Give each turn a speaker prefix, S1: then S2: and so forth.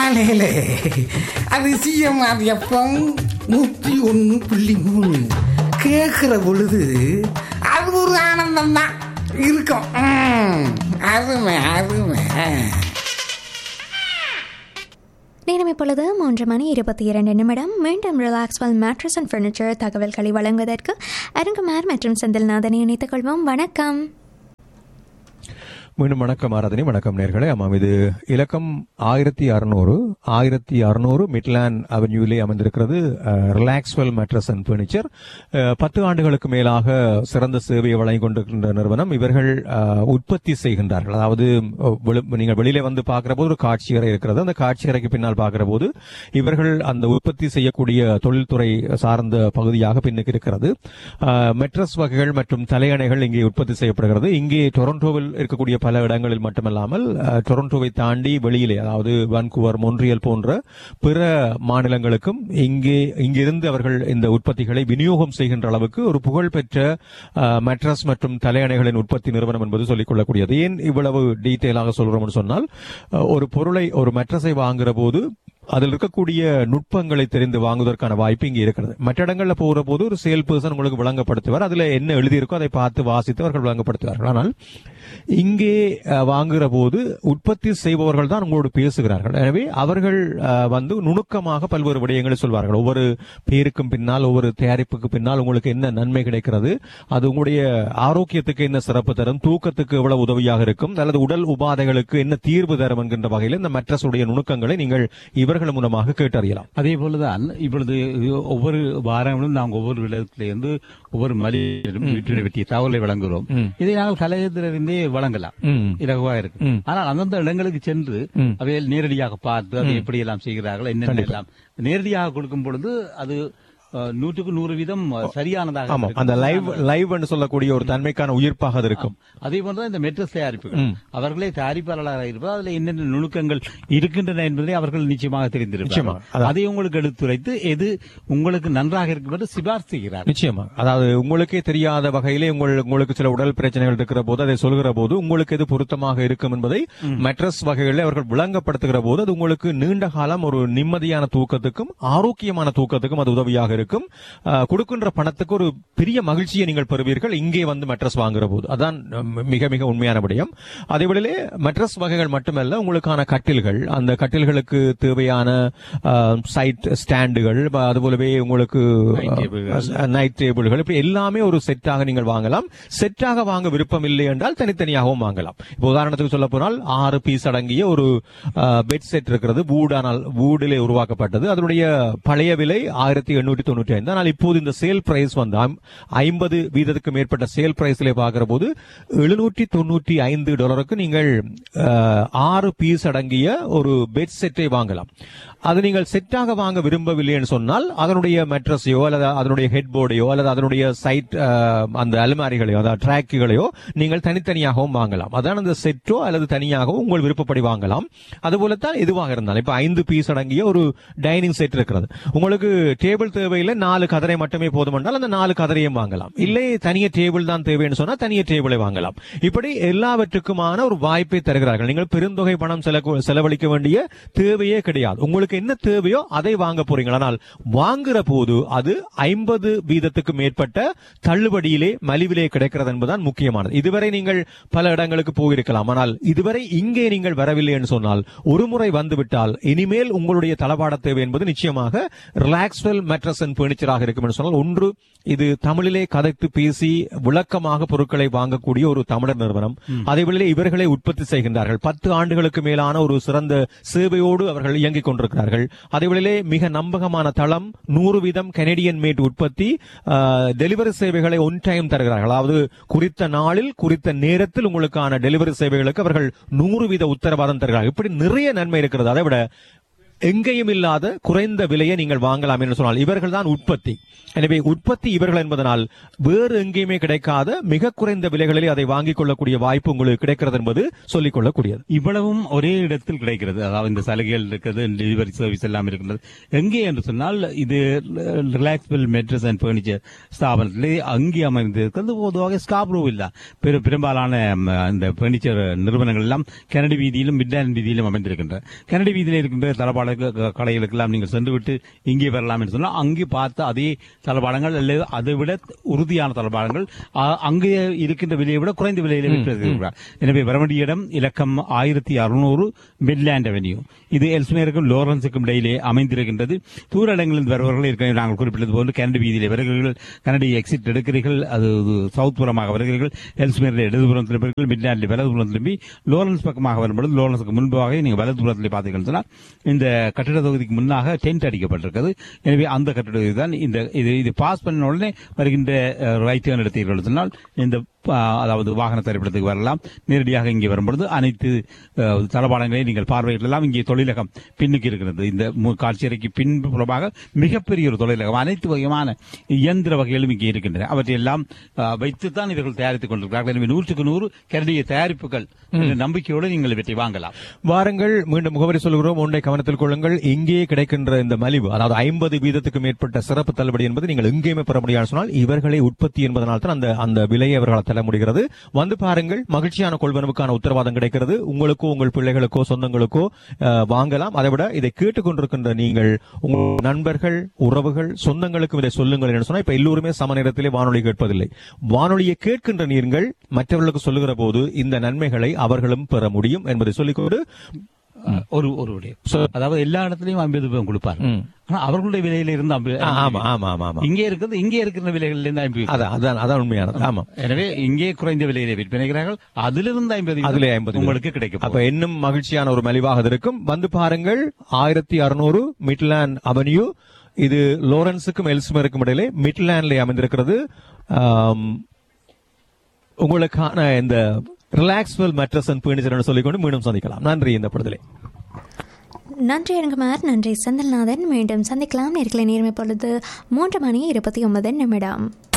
S1: காலையில அதிசயமாக எப்பம் நூற்றி ஒன்று புள்ளி மூணு கேட்குற பொழுது அது ஒரு ஆனந்தம் தான் இருக்கும் ம், அருமை அருமை
S2: நேரம் இப்பொழுது மூன்று மணி இருபத்தி இரண்டு நிமிடம் மீண்டும் ரிலாக்ஸ்வெல் மேட்ரஸ் அண்ட் ஃபர்னிச்சர் தகவல்களை வழங்குவதற்கு அருங்குமார் மற்றும் செந்தில்நாதனை இணைத்துக் கொள்வோம் வணக்கம்
S3: மீண்டும் வணக்கம் ஆராதனை வணக்கம் நேர்களே ஆமாம் இது இலக்கம் ஆயிரத்தி அறுநூறு ஆயிரத்தி அறுநூறு மிட்லாண்ட் அவென்யூலே அமைந்திருக்கிறது ரிலாக்ஸ்வெல் மேட்ரஸ் அண்ட் பர்னிச்சர் பத்து ஆண்டுகளுக்கு மேலாக சிறந்த சேவையை வழங்கிக் கொண்டிருக்கின்ற நிறுவனம் இவர்கள் அஹ், உற்பத்தி செய்கின்றார்கள் அதாவது அஹ், வெளி- நீங்கள் வெளியிலே வந்து பார்க்கிற போது ஒரு காட்சி அறை இருக்கிறது அந்த காட்சி அறைக்கு பின்னால் பார்க்கிற போது இவர்கள் அந்த உற்பத்தி செய்யக்கூடிய தொழில்துறை சார்ந்த பகுதியாக பின்னுக்கு இருக்கிறது அஹ், மெட்ரஸ் வகைகள் மற்றும் தலையணைகள் இங்கே உற்பத்தி செய்யப்படுகிறது இங்கே டொரண்டோவில் இருக்கக்கூடிய பல இடங்களில் மட்டுமல்லாமல் அஹ், டொரண்டோவை தாண்டி வெளியிலே அதாவது வான்கூவர் மொன்றியல் போன்ற பிற மாநிலங்களுக்கும் இங்கே இங்கிருந்து அவர்கள் இந்த உற்பத்திகளை விநியோகம் செய்கின்ற அளவுக்கு ஒரு புகழ்பெற்ற அஹ், மெட்ரஸ் மற்றும் தலையணைகளின் உற்பத்தி நிறுவனம் என்பது சொல்லிக் கொள்ளக்கூடியது ஏன் இவ்வளவு டீட்டெயிலாக சொல்றோம்னு சொன்னால் அஹ், ஒரு பொருளை ஒரு மெட்ரஸை வாங்குற போது அதில் இருக்கக்கூடிய நுட்பங்களை தெரிந்து வாங்குவதற்கான வாய்ப்பு இங்கே இருக்கிறது மற்ற இடங்கள்ல போகிற போது ஒரு சேல் பர்சன் உங்களுக்கு விளங்கப்படுத்துவார் அதுல என்ன எழுதியிருக்கோ அதை பார்த்து வாசித்து அவர்கள் விளங்கப்படுத்துவார்கள் ஆனால் இங்கே அஹ், வாங்குகிற போது உற்பத்தி செய்பவர்கள் தான் உங்களோடு பேசுகிறார்கள் எனவே அவர்கள் அஹ், வந்து நுணுக்கமாக பல்வேறு விடயங்களை சொல்வார்கள் ஒவ்வொரு பேருக்கும் பின்னால் ஒவ்வொரு தயாரிப்புக்கு பின்னால் உங்களுக்கு என்ன நன்மை கிடைக்கிறது அது உங்களுடைய ஆரோக்கியத்துக்கு என்ன சிறப்பு தரும் தூக்கத்துக்கு எவ்வளவு உதவியாக இருக்கும் அல்லது உடல் உபாதைகளுக்கு என்ன தீர்வு தரும் என்கின்ற வகையில் இந்த மெட்ரஸுடைய நுணுக்கங்களை நீங்கள் இவர்கள் மூலமாக கேட்டறியலாம்
S4: அதே போலதான் இப்பொழுது ஒவ்வொரு வாரங்களும் நாங்கள் ஒவ்வொரு இடத்திலிருந்து ஒவ்வொரு மலிரும் வீட்டினை பற்றிய தகவலை வழங்குகிறோம் இதை நாங்கள் கலையத்திலிருந்தே வழங்கலாம்
S3: ம்.
S4: இலகுவா இருக்கு
S3: ம்.
S4: ஆனால் அந்தந்த இடங்களுக்கு சென்று
S3: ம்.
S4: அவையில் நேரடியாக பார்த்து அதை எப்படி எல்லாம் செய்கிறார்கள் என்னென்ன எல்லாம் நேரடியாக கொடுக்கும் பொழுது அது அஹ், நூற்றுக்கு நூறு வீதம் அஹ், சரியானதாக
S3: ஆமா
S4: இருக்கும்.
S3: அந்த லைவ் லைவ் என்று சொல்லக்கூடிய ஒரு தன்மைக்கான உயிர்ப்பாக அது இருக்கும்
S4: அதே போன்றுதான் இந்த மெட்ரஸ் தயாரிப்புகள் அவர்களே தயாரிப்பாளராக இருப்பது அதுல என்னென்ன நுணுக்கங்கள் இருக்கின்றன என்பதை அவர்கள் நிச்சயமாக
S3: நிச்சயமாக.
S4: தெரிந்திருப்பார்கள்
S3: அதான்.
S4: அதை உங்களுக்கு எடுத்துரைத்து எது உங்களுக்கு நன்றாக இருக்கும் என்று சிபார்சு செய்கிறார்
S3: நிச்சயமா அதாவது உங்களுக்கே தெரியாத வகையிலே உங்கள் உங்களுக்கு சில உடல் பிரச்சனைகள் இருக்கிற போது அதை சொல்கிற போது உங்களுக்கு எது பொருத்தமாக இருக்கும் என்பதை மெட்ரஸ் வகைகளில் அவர்கள் விளங்கப்படுத்துகிற போது அது உங்களுக்கு நீண்ட காலம் ஒரு நிம்மதியான தூக்கத்துக்கும் ஆரோக்கியமான தூக்கத்துக்கும் அது உதவியாக இருக்கும் அஹ், கொடுக்கின்ற பணத்துக்கு ஒரு பெரிய மகிழ்ச்சியை நீங்கள் பெறுவீர்கள் இங்கே வந்து மெட்ரஸ் வாங்குற போது அதான் அஹ், மிக மிக உண்மையான விடயம் அதேவேளையிலே மெட்ரஸ் வகைகள் மட்டுமல்ல உங்களுக்கான கட்டில்கள் அந்த கட்டில்களுக்கு தேவையான சைட் ஸ்டாண்டுகள் அதுபோலவே உங்களுக்கு நைட் டேபிள்கள் இப்படி எல்லாமே ஒரு செட்டாக நீங்கள் வாங்கலாம் செட்டாக வாங்க விருப்பம் இல்லை என்றால் தனித்தனியாகவும் வாங்கலாம் இப்போ உதாரணத்துக்கு சொல்ல போனால் ஆறு பீஸ் அடங்கிய ஒரு பெட் செட் இருக்கிறது வூடானால் வூடிலே உருவாக்கப்பட்டது அதனுடைய பழைய விலை ஆயிரத்தி எண்ணூற்றி தொண்ணூற்றி ஐந்து ஆனால் இப்போது இந்த சேல் பிரைஸ் வந்து ஐம்பது வீதத்துக்கு மேற்பட்ட சேல் பிரைஸ்ல பார்க்கிற போது எழுநூற்றி தொண்ணூற்றி ஐந்து டாலருக்கு நீங்கள் அஹ், ஆறு பீஸ் அடங்கிய ஒரு பெட் செட்டை வாங்கலாம் அது நீங்கள் செட்டாக வாங்க விரும்பவில்லைன்னு சொன்னால் அதனுடைய மெட்ரஸையோ அல்லது அதனுடைய ஹெட் போர்டையோ அல்லது அதனுடைய சைட் அந்த அலுமாரிகளையோ அதாவது ட்ராக்குகளையோ நீங்கள் தனித்தனியாகவும் வாங்கலாம் அதான் அந்த செட்டோ அல்லது தனியாகவும் உங்கள் விருப்பப்படி வாங்கலாம் அதுபோலத்தான் எதுவாக இருந்தாலும் இப்ப ஐந்து பீஸ் அடங்கிய ஒரு டைனிங் செட் இருக்கிறது உங்களுக்கு டேபிள் தேவையில்லை நாலு கதரை மட்டுமே போதும் என்றால் அந்த நாலு கதரையும் வாங்கலாம் இல்லை தனிய டேபிள் தான் தேவைன்னு சொன்னா தனிய டேபிளை வாங்கலாம் இப்படி எல்லாவற்றுக்குமான ஒரு வாய்ப்பை தருகிறார்கள் நீங்கள் பெருந்தொகை பணம் செலவு- செலவழிக்க வேண்டிய தேவையே கிடையாது உங்களுக்கு என்ன தேவையோ அதை வாங்க போறீங்க ஆனால் வாங்குற போது அது ஐம்பது வீதத்துக்கு மேற்பட்ட தள்ளுபடியிலே மலிவிலே கிடைக்கிறது என்பதுதான் முக்கியமானது இதுவரை நீங்கள் பல இடங்களுக்கு போயிருக்கலாம் ஆனால் இதுவரை இங்கே நீங்கள் வரவில்லை என்று சொன்னால் ஒரு முறை வந்துவிட்டால் இனிமேல் உங்களுடைய தளபாட தேவை என்பது நிச்சயமாக ரிலாக்ஸ்வெல் மெட்ரஸ் அண்ட் பர்னிச்சராக இருக்கும் என்று சொன்னால் ஒன்று இது தமிழிலே கதைத்து பேசி விளக்கமாக பொருட்களை வாங்கக்கூடிய ஒரு தமிழர் நிறுவனம் அதேவேளை இவர்களை உற்பத்தி செய்கின்றார்கள் பத்து ஆண்டுகளுக்கு மேலான ஒரு சிறந்த சேவையோடு அவர்கள் இயங்கிக் கொண்டிருக்கிறார்கள் அதேவேளை மிக நம்பகமான தளம் நூறு வீதம் கனடியன் மேட் உற்பத்தி டெலிவரி சேவைகளை ஒன் டைம் தருகிறார்கள் அதாவது குறித்த நாளில் குறித்த நேரத்தில் உங்களுக்கான டெலிவரி சேவைகளுக்கு அவர்கள் நூறு வீத உத்தரவாதம் தருகிறார்கள் இப்படி நிறைய நன்மை இருக்கிறது அதை விட எங்கேயும் இல்லாத குறைந்த விலையை நீங்கள் வாங்கலாம் என்று சொன்னால் இவர்கள் தான் உற்பத்தி எனவே உற்பத்தி இவர்கள் என்பதனால் வேறு எங்கேயுமே கிடைக்காத மிக குறைந்த விலைகளிலே அதை வாங்கிக் கொள்ளக்கூடிய வாய்ப்பு உங்களுக்கு கிடைக்கிறது என்பது சொல்லிக் கொள்ளக்கூடியது
S4: இவ்வளவும் ஒரே இடத்தில் கிடைக்கிறது அதாவது இந்த சலுகைகள் இருக்கிறது டெலிவரி சர்வீஸ் எல்லாம் இருக்கின்றது எங்கே என்று சொன்னால் இது ரிலாக்ஸ்பிள் மெட்ரஸ் அண்ட் பர்னிச்சர் ஸ்தாபனத்திலே அங்கே அமைந்திருக்கிறது பொதுவாக ஸ்காப்ரோ இல்ல பெரு பெரும்பாலான ம், இந்த பர்னிச்சர் நிறுவனங்கள் எல்லாம் கனடி வீதியிலும் மிட்லாண்ட் வீதியிலும் அமைந்திருக்கின்றன கனடி வீதியில் இருக்கின்ற தளபாட க- கடைகளுக்கெல்லாம் நீங்கள் சென்று விட்டு இங்கே வரலாம் என்று சொன்னால் அங்கே பார்த்த அதே தளபாடங்கள் அல்லது அதை விட உறுதியான தளபாடங்கள் அ- அங்கே இருக்கின்ற விலையை விட குறைந்த விலையில விற்கிறது எனவே வர வேண்டிய இடம் இலக்கம் ஆயிரத்தி அறுநூறு மிட்லாண்ட் அவென்யூ இது எல்ஸ்மேருக்கும் லோரன்ஸுக்கும் இடையிலே அமைந்திருக்கின்றது தூர இடங்களில் வருபவர்கள் ஏற்கனவே நாங்கள் குறிப்பிட்டது போன்று கனடி வீதியிலே வருகிறீர்கள் கனடி எக்ஸிட் எடுக்கிறீர்கள் அது சவுத் புறமாக வருகிறீர்கள் எல்ஸ்மேரில் இடதுபுறம் திரும்புகிறீர்கள் மிட்லாண்டில் வலதுபுறம் திரும்பி லோரன்ஸ் பக்கமாக வரும்பொழுது லோரன்ஸுக்கு முன்பாக நீங்கள் வலதுபுறத்தில் பார்த்தீங்கன்னு சொன்னால் இந்த கட்டிட தொகுதிக்கு முன்னாக டென்ட் அடிக்கப்பட்டிருக்கிறது எனவே அந்த கட்டிட தொகுதி தான் இந்த இது இது பாஸ் பண்ண உடனே வருகின்ற ரைட் டேர்ன் எடுத்தீர்கள் சொன்னால் இந்த ஆ, அதாவது வாகன திரைப்படத்துக்கு வரலாம் நேரடியாக இங்கே வரும்பொழுது அனைத்து அஹ், தளபாடங்களையும் நீங்கள் பார்வையிடலாம் இங்கே தொழிலகம் பின்னுக்கு இருக்கிறது இந்த மு- காட்சியறைக்கு பின்புறமாக மிகப்பெரிய ஒரு தொழிலகம் அனைத்து வகையான இயந்திர வகைகளும் இங்கே இருக்கின்றன அவற்றையெல்லாம் அஹ், வைத்துத்தான் இவர்கள் தயாரித்துக் கொண்டிருக்கிறார்கள் எனவே நூற்றுக்கு நூறு கரடிய தயாரிப்புகள் என்ற நம்பிக்கையோடு நீங்கள் இவற்றை வாங்கலாம்
S3: வாருங்கள் மீண்டும் முகவரி சொல்கிறோம் ஒன்றை கவனத்தில் கொள்ளுங்கள் இங்கே கிடைக்கின்ற இந்த மலிவு அதாவது ஐம்பது வீதத்துக்கு மேற்பட்ட சிறப்பு தள்ளுபடி என்பது நீங்கள் எங்கேயுமே பெற முடியாது சொன்னால் இவர்களே உற்பத்தி என்பதனால் தான் அந்த அந்த விலையை அவர்களால் தள்ள முடிகிறது வந்து பாருங்கள் மகிழ்ச்சியான கொள்வனவுக்கான உத்தரவாதம் கிடைக்கிறது உங்களுக்கோ உங்கள் பிள்ளைகளுக்கோ சொந்தங்களுக்கோ அஹ், வாங்கலாம் அதை விட இதை கேட்டுக்கொண்டிருக்கின்ற நீங்கள் உங்கள் நண்பர்கள் உறவுகள் சொந்தங்களுக்கும் இதை சொல்லுங்கள் என்று சொன்னால் இப்ப எல்லோருமே சம நேரத்திலே வானொலி கேட்பதில்லை வானொலியை கேட்கின்ற நீங்கள் மற்றவர்களுக்கு சொல்லுகிற போது இந்த நன்மைகளை அவர்களும் பெற முடியும் என்பதை சொல்லிக்கொண்டு
S4: அஹ், ஒரு ஒரு விடயம். அதாவது எல்லா இடத்துலயும் ஐம்பது ரூபாய் கொடுப்பார்
S3: ம்.
S4: ஆனா அவர்களுடைய விலையில இருந்து ஐம்பது
S3: ஆ, ஆமா ஆமா ஆமா ஆமா
S4: இங்கே இருக்கிறது இங்கே இருக்கிற விலைகளில் இருந்து ஐம்பது
S3: அதான் அதான் அதான் உண்மையானது ஆமா
S4: எனவே இங்கே குறைந்த விலையிலே விற்பனைகிறார்கள் அதிலிருந்து ஐம்பது
S3: அதுல ஐம்பது
S4: உங்களுக்கு கிடைக்கும்
S3: அப்ப இன்னும் மகிழ்ச்சியான ஒரு மலிவாக அது இருக்கும் வந்து பாருங்கள் ஆயிரத்தி அறுநூறு மிட்லாண்ட் அவென்யூ இது லோரன்ஸுக்கும் எல்ஸ்மருக்கும் இடையிலே மிட்லாண்ட்ல அமைந்திருக்கிறது ஆம், உங்களுக்கான இந்த ரிலாக்ஸ்வெல் மேட்ரஸ் அண்ட் பர்னிச்சர் சொல்லிக்கொண்டு மீண்டும் சந்திக்கலாம் நன்றி இந்த படத்திலே
S2: நன்றி அருங்குமார் நன்றி செந்தில்நாதன் மீண்டும் சந்திக்கலாம் நேர்களை நேர்மை பொழுது மூன்று மணி இருபத்தி ஒன்பது நிமிடம்